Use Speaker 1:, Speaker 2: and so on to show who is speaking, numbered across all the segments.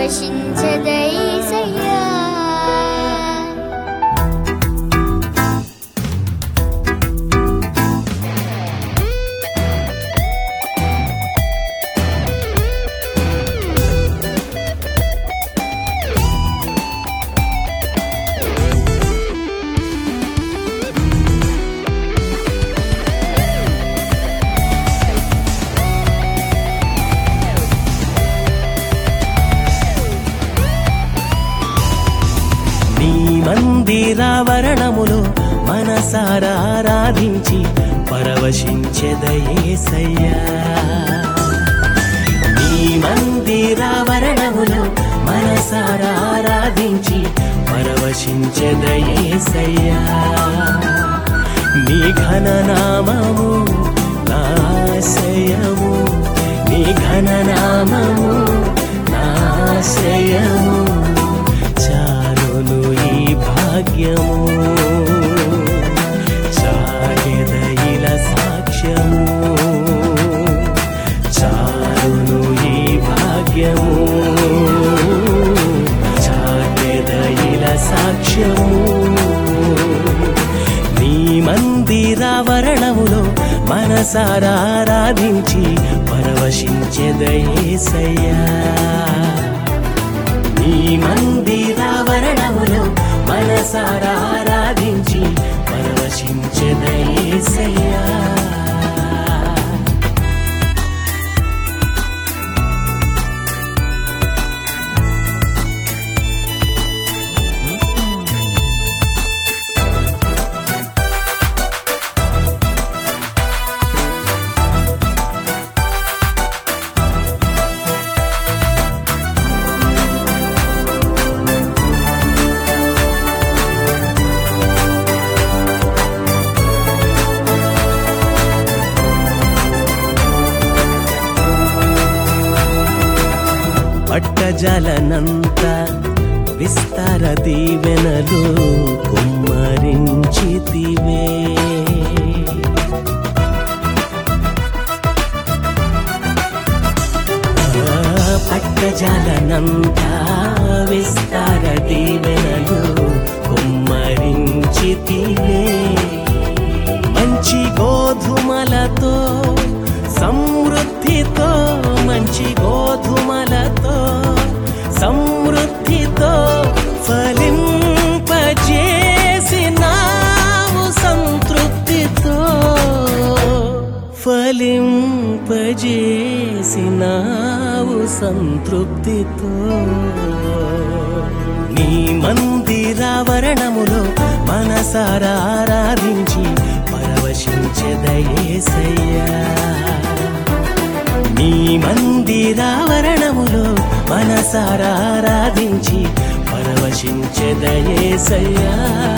Speaker 1: పరవశించదైసయ్యా
Speaker 2: నీ మందిరావరణములో మనసారా ఆరాధించి పరవశించెదయేసయ్యా నీ మందిరావరణములో మనసారా ఆరాధించి పరవశించెదయేసయ్యా నీ ఘననామము నాశయము నీ ఘననామము నాశయము చాలును ఈ భాగ్యము చాగెదయిల సాక్ష్యము చాలును ఈ భాగ్యము చాగెదయిల సాక్ష్యము నీ మందిరావరణములో మనసారా ఆరాధించి పరవశించెదయేసయ్యా నీ మందిరావరణములో మనసారా ఆరాధించి పరవశించెదయేసయ్యా పట్టజలనంత విస్తార దీవెనలు కుమ్మరించితివే ఆ, పట్టజలనంత విస్తార దీవెనలు కుమ్మరించితివే మంచి గోధుమలతో సమృద్ధితో మంచి గోధుమలతో సమృద్ధితో ఫలింపజేసినావు సంతృప్తితో ఫలింపజేసినావు సంతృప్తితో నీ మందిరావరణములో మనసారా ఆరాధించి పరవశించెదయేసయ్యా నీ మందిరావరణములో మనసారా ఆరాధించి పరవశించెదయేసయ్యా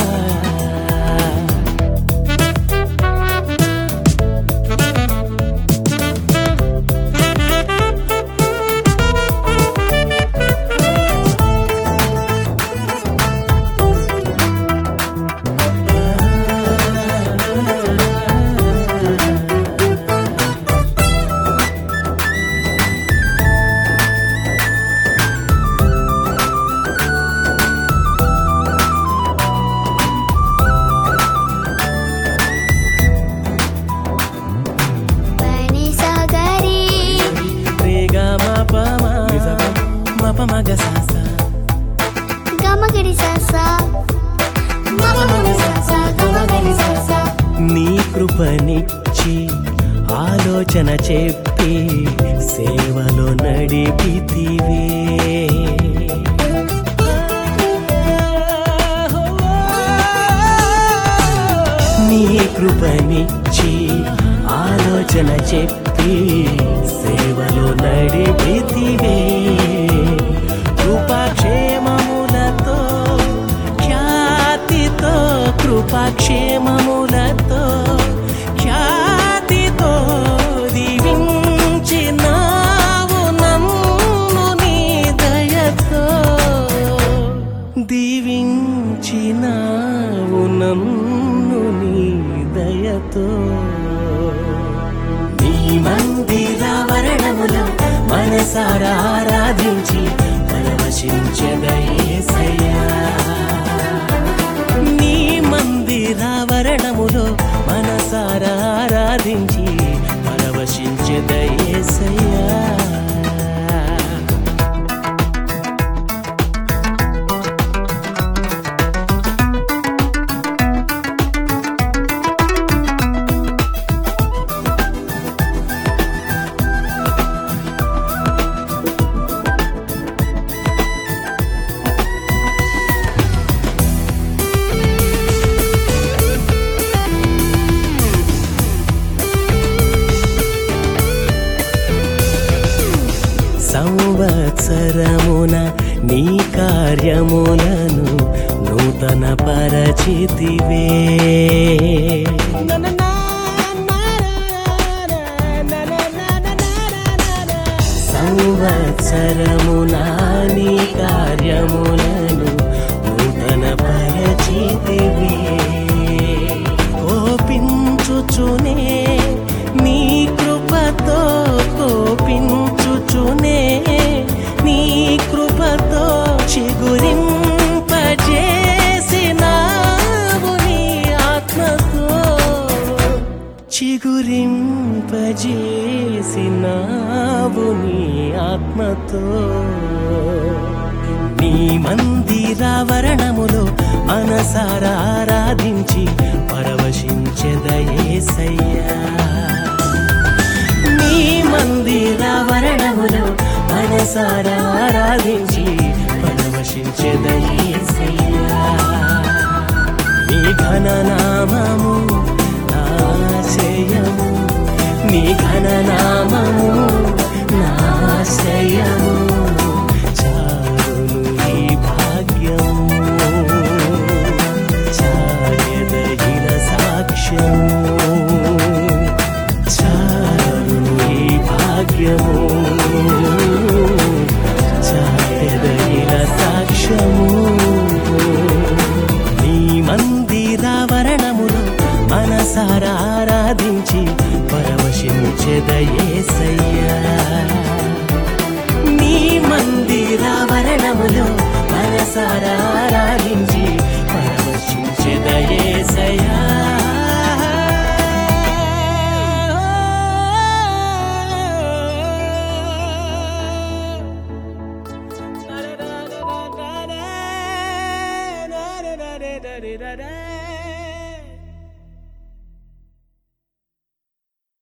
Speaker 1: పని సాగరి
Speaker 2: రేగా మప మప మగ సాస
Speaker 1: గమగడి సాసా మగమగ సాసా గమగడి సాసా
Speaker 2: నీ కృపనిచ్చి ఆలోచన చెప్పి సేవలో నడిపితివే నీ కృపనిచ్చి ఆలోచన చెప్పి సేవలో నడిపితివే కృపాక్షేమములతో ఖ్యాతితో కృపాక్షేమములతో ఖ్యాతితో దీవించినావు నన్ను నీ దయతో దీవించినావు నన్ను నీ దయతో నీ మందిరావరణములో మనసారా ఆరాధించి పరవశ పరవశించెదయేసయ్యా నీ మందిరావరణములో మనసారా ఆరాధించి పరవశించెదయేసయ్యా సంవత్సరమున నీ కార్యములను నూతన పరచితివే సంవత్సరమున నీ కార్యములను నూతన పరచితివే కోపించుచునే నీ కృపతో కోపించుచునే నీ కృపతో చిగురింపజేసినావు నీ ఆత్మతో చిగురింపజేసినావు నీ ఆత్మతో నీ మందిరావరణములో మనసారా ఆరాధించి పరవశించెదయేసయ్యా నీ మందిరావరణములో మనసారా ఆరాధించి పరవశించెదయేసయ్యా నీ ఘననామము నాశయము నీ ఘననామము నాశయము చాలును ఈ భాగ్యము ఛాయదహిన సాక్ష్యము చాలును ఈ భాగ్యము ఛాయదహిన సాక్ష్యము నీ మందిరావరణములో మనసారా ఆరాధించి పరవశించెదయేసయ్యా నీ మందిరావరణములో మనసారా ఆరాధించి పరవశించెదయేసయ్యా